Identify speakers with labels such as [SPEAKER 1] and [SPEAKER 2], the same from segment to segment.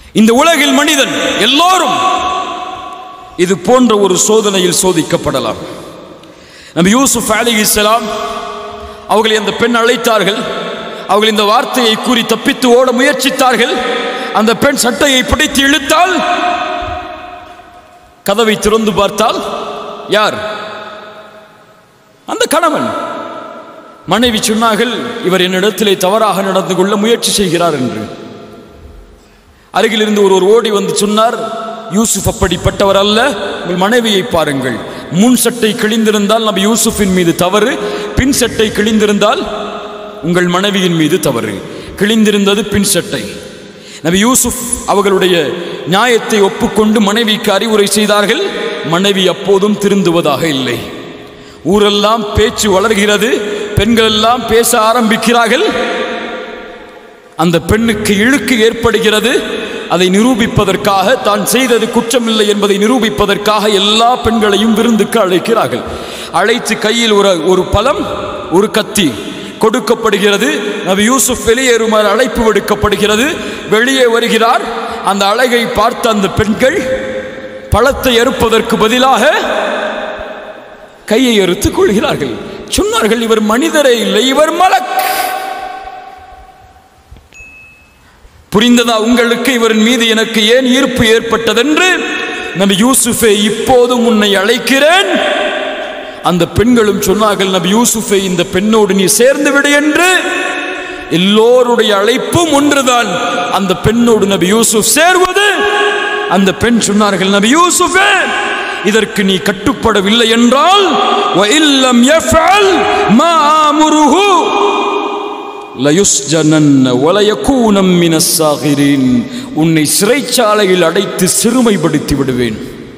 [SPEAKER 1] இந்த உலகில் மனிதன் எல்லோரும் இது போன்ற ஒரு சோதனையில் சோதிக்கப்படலாம் நபி யூசுப் அலிஹிஸ்ஸலாம் அவர்களை அந்த பெண் அழைத்தார்கள் அவர்கள் இந்த வார்த்தையை கூறி தப்பித்து ஓட முயற்சித்தார்கள் அந்த பெண் சட்டையை பிடித்து இழுத்தால் கதவை திறந்து பார்த்தால் யார் அந்த கணவன் மனைவி சொன்னார்கள் இவர் என்னிடத்திலே தவறாக நடந்து கொள்ள முயற்சி செய்கிறார் என்று அருகில் இருந்து ஒருவர் ஓடி வந்து சொன்னார் யூசுப் அப்படிப்பட்டவர் அல்ல உங்கள் மனைவியை பாருங்கள் முன் சட்டை கிழிந்திருந்தால் நபி யூசுஃபின் மீது தவறு பின் சட்டை கிழிந்திருந்தால் உங்கள் மனைவியின் மீது தவறு கிழிந்திருந்தது பின் சட்டை நபி யூசுப் அவர்களுடைய நியாயத்தை ஒப்புக்கொண்டு மனைவிக்கு அறிவுரை செய்தார்கள் மனைவி அப்போதும் திருந்துவதாக இல்லை ஊரெல்லாம் பேச்சு வளர்கிறது பெண்கள் எல்லாம் பேச ஆரம்பிக்கிறார்கள் அந்த பெண்ணுக்கு இழுக்கு ஏற்படுகிறது அதை நிரூபிப்பதற்காக தான் செய்தது குற்றமில்லை என்பதை நிரூபிப்பதற்காக எல்லா பெண்களையும் விருந்துக்கு அழைக்கிறார்கள் அழைத்து கையில் ஒரு ஒரு பழம் ஒரு கத்தி கொடுக்கப்படுகிறது நபி யூசுப் வெளியேறுமாறு அழைப்பு விடுக்கப்படுகிறது வெளியே வருகிறார் அந்த அழகை பார்த்த அந்த பெண்கள் பழத்தை அறுப்பதற்கு பதிலாக கையை அறுத்துக் கொள்கிறார்கள் சொன்னார்கள் இவர் மனிதரே இல்லை இவர் மலக் புரிந்ததா உங்களுக்கு இவரின் மீது எனக்கு ஏன் ஈர்ப்பு ஏற்பட்டதென்று நபி யூசுஃபே இப்போதும் உன்னை அழைக்கிறேன் அந்த பெண்களும் சொன்னார்கள் நபி யூசுஃபே இந்த பெண்ணோடு நீ சேர்ந்து விடு என்று எல்லோருடைய அழைப்பும் ஒன்றுதான் அந்த பெண்ணோடு நபி யூசுப் சேர்வது அந்த பெண் சொன்னார்கள் நபி யூசுஃபே இதற்கு நீ கட்டுப்படவில்லை என்றால் وَإِلَّمْ يَفْعَلْ مَا آمُرُهُ லயுஸ்ஜனன்ன வலயக்கூனம் மினஸ்ஸாகிரீன் உன்னை சிறைச்சாலையில் அடைத்து சிறுமைப்படுத்தி விடுவேன்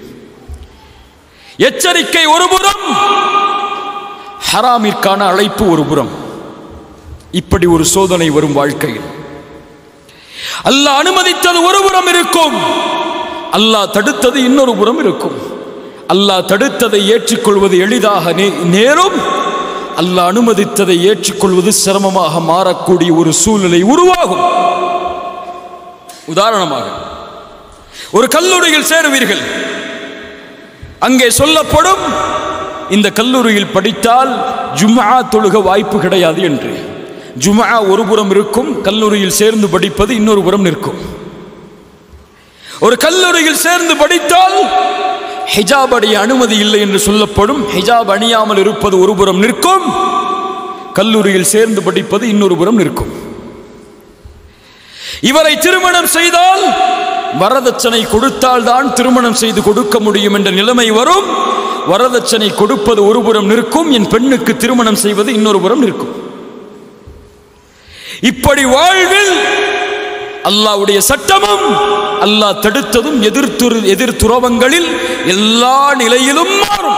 [SPEAKER 1] எச்சரிக்கை ஒருபுறம் ஹராமிற்கான அழைப்பு ஒருபுறம் இப்படி ஒரு சோதனை வரும் வாழ்க்கையில் அல்லாஹ் அனுமதித்தது ஒருபுறம் இருக்கும் அல்லாஹ் தடுத்தது இன்னொரு புறம் இருக்கும் அல்லாஹ் தடுத்ததை ஏற்றுக்கொள்வது எளிதாக நே- நேரும் அல்லாஹ் அனுமதித்ததை ஏற்றுக்கொள்வது சிரமமாக மாறக்கூடிய ஒரு சூழ்நிலை உருவாகும் உதாரணமாக ஒரு கல்லூரியில் சேருவீர்கள் அங்கே சொல்லப்படும் இந்த கல்லூரியில் படித்தால் ஜும்ஆ தொழுக வாய்ப்பு கிடையாது என்று ஜும்ஆ ஒரு புறம் இருக்கும் கல்லூரியில் சேர்ந்து படிப்பது இன்னொரு புறம் நிற்கும் ஒரு கல்லூரியில் சேர்ந்து படித்தால் ஹிஜாப் அடைய அனுமதி இல்லை என்று சொல்லப்படும் ஹிஜாப் அணியாமல் இருப்பது ஒரு புறம் நிற்கும் கல்லூரியில் சேர்ந்து படிப்பது இன்னொரு புறம் நிற்கும் இவரை திருமணம் செய்தால் வரதட்சணை கொடுத்தால் தான் திருமணம் செய்து கொடுக்க முடியும் என்ற நிலைமை வரும் வரதட்சணை கொடுப்பது ஒரு புறம் நிற்கும் என் பெண்ணுக்கு திருமணம் செய்வது இன்னொரு புறம் நிற்கும் இப்படி வாழ்வில் அல்லாஹ்வுடைய சட்டமும் அல்லாஹ் தடுத்ததும் எதிர்த்துரு எதிர் துறவங்களில் எல்லா நிலையிலும் மாறும்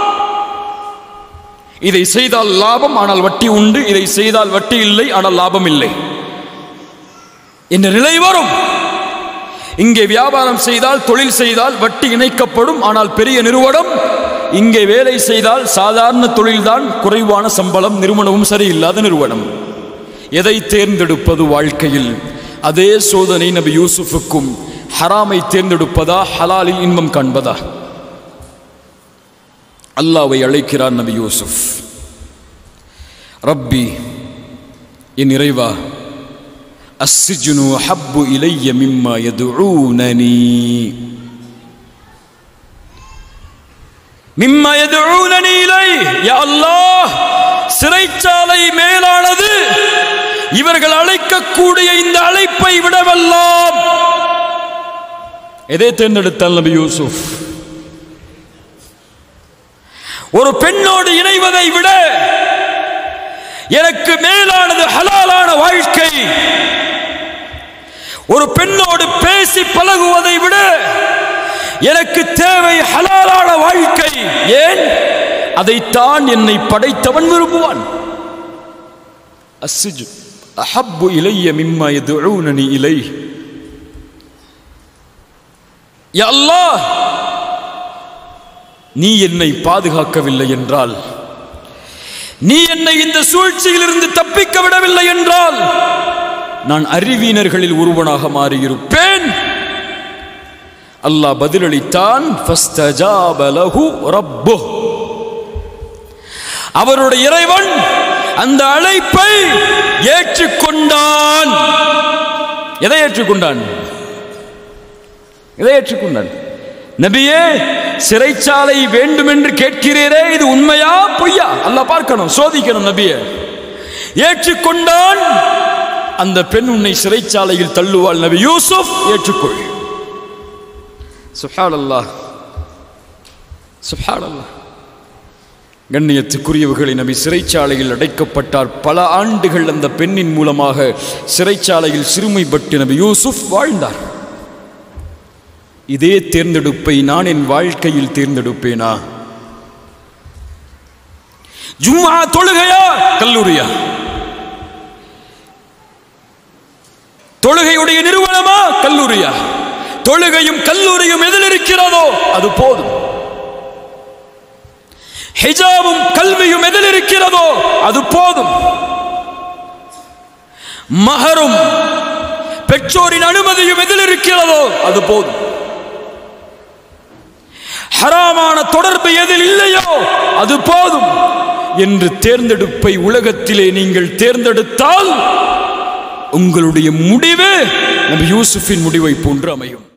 [SPEAKER 1] இதை செய்தால் லாபம் ஆனால் வட்டி உண்டு இதை செய்தால் வட்டி இல்லை ஆனால் லாபம் இல்லை என்ற நிலை வரும் இங்கே வியாபாரம் செய்தால் தொழில் செய்தால் வட்டி இணைக்கப்படும் ஆனால் பெரிய நிறுவனம் இங்கே வேலை செய்தால் சாதாரண தொழில்தான் குறைவான சம்பளம் நிறுவனமும் சரியில்லாத நிறுவனம் எதை தேர்ந்தெடுப்பது வாழ்க்கையில் அதே சோதனை நபி யூசுஃபுக்கும் ஹராமை தேர்ந்தெடுப்பதா ஹலாலில் இன்பம் காண்பதா அல்லாவை அழைக்கிறார் நபி யூசுப் ரப்பி என் இறைவா அஸ்ஸிஜ்னு ஹப்பு இலைய மிம்மா யதுஊனனி மிம்மா யதுஊனனி இலை யா அல்லாஹ் சிறைச்சாலை மேலானது இவர்கள் அழைக்கக்கூடிய இந்த அழைப்பை விடவெல்லாம் எதை தேர்ந்தெடுத்தால் நபி யூசுப் ஒரு பெண்ணோடு இணைவதை விட எனக்கு மேலானது ஹலாலான வாழ்க்கை ஒரு பெண்ணோடு பேசி பழகுவதை விட எனக்கு தேவை ஹலாலான வாழ்க்கை ஏன் அதைத்தான் என்னை படைத்தவன் விரும்புவான் அஸ்ஸிஜ் அஹப்பு இலைய மிம்மா யதுஊனனி இலை யா அல்லாஹ் நீ என்னை பாதுகாக்கவில்லை என்றால் நீ என்னை இந்த சூழ்ச்சியிலிருந்து தப்பிக்க விடவில்லை என்றால் நான் அறிவீனர்களில் ஒருவனாக மாறியிருப்பேன் அல்லாஹ் பதிலளித்தான் ஃபஸ்தஜாப லஹு ரப்புஹ். அவருடைய இறைவன் அந்த அழைப்பை ஏற்றுக்கொண்டான் எதை ஏற்றுக்கொண்டான் எதை ஏற்றுக்கொண்டான் நபியே சிறைச்சாலை வேண்டும் என்று கேட்கிறீரே இது உண்மையா பொய்யா அல்லாஹ் பார்க்கணும் சோதிக்கணும் நபியே ஏற்றுக்கொண்டான் அந்த பெண் உன்னை சிறைச்சாலையில் தள்ளுவாள் நபி யூசுப் ஏற்றுக்கொள் சுஹான் அல்லாஹ் சுஹான் அல்லாஹ் கண்ணியத்துக்குரியவர்களை நபி சிறைச்சாலையில் அடைக்கப்பட்டார் பல ஆண்டுகள் அந்த பெண்ணின் மூலமாக சிறைச்சாலையில் சிறுமைப்பட்டு நபி யூசுப் வாழ்ந்தார் இதே தேர்ந்தெடுப்பை நான் என் வாழ்க்கையில் தேர்ந்தெடுப்பேனா ஜும்மா தொழுகையா கல்லூரியா தொழுகையுடைய நிறுவனமா கல்லூரியா தொழுகையும் கல்லூரியும் எதில் இருக்கிறதோ அது போதும் ஹிஜாபும் கல்வியும் எதில் இருக்கிறதோ அது போதும் மகரும் பெற்றோரின் அனுமதியும் எதில் இருக்கிறதோ அது போதும் ஹராமான தொடர்பு எதில் இல்லையோ அது போதும் என்று தேர்ந்தெடுப்பை உலகத்திலே நீங்கள் தேர்ந்தெடுத்தால் உங்களுடைய முடிவு நபி யூசுஃபின் முடிவை போன்று அமையும்